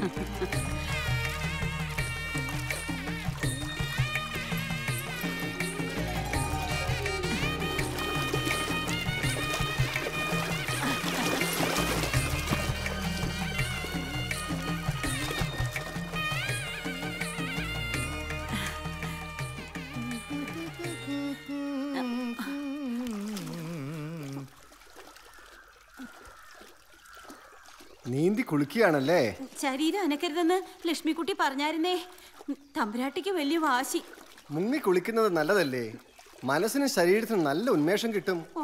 നീന്തി കുളിക്കുകയാണല്ലേ ശരീരം അനക്കരുതെന്ന് ലക്ഷ്മിക്കുട്ടി പറഞ്ഞായിരുന്നേ തമ്പുരാട്ടിക്ക് വലിയ വാശി മുങ്ങി കുളിക്കുന്നത് നല്ലതല്ലേ മനസ്സിനും ശരീരത്തിനും നല്ല ഉന്മേഷം കിട്ടും ഓ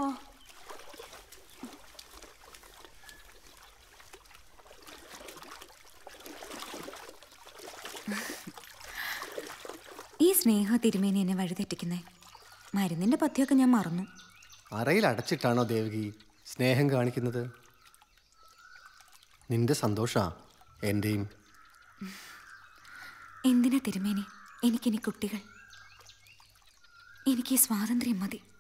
ഈ സ്നേഹ തിരുമേനി എന്നെ വഴിതെറ്റിക്കുന്നേ മരുന്നിന്റെ പഥ്യമൊക്കെ ഞാൻ മറന്നു അറയിൽ അടച്ചിട്ടാണോ ദേവകി സ്നേഹം കാണിക്കുന്നത് നിന്റെ സന്തോഷാ എൻ്റെയും എന്തിനാ തിരുമേനി എനിക്കിനി കുട്ടികൾ എനിക്ക് ഈ സ്വാതന്ത്ര്യം മതി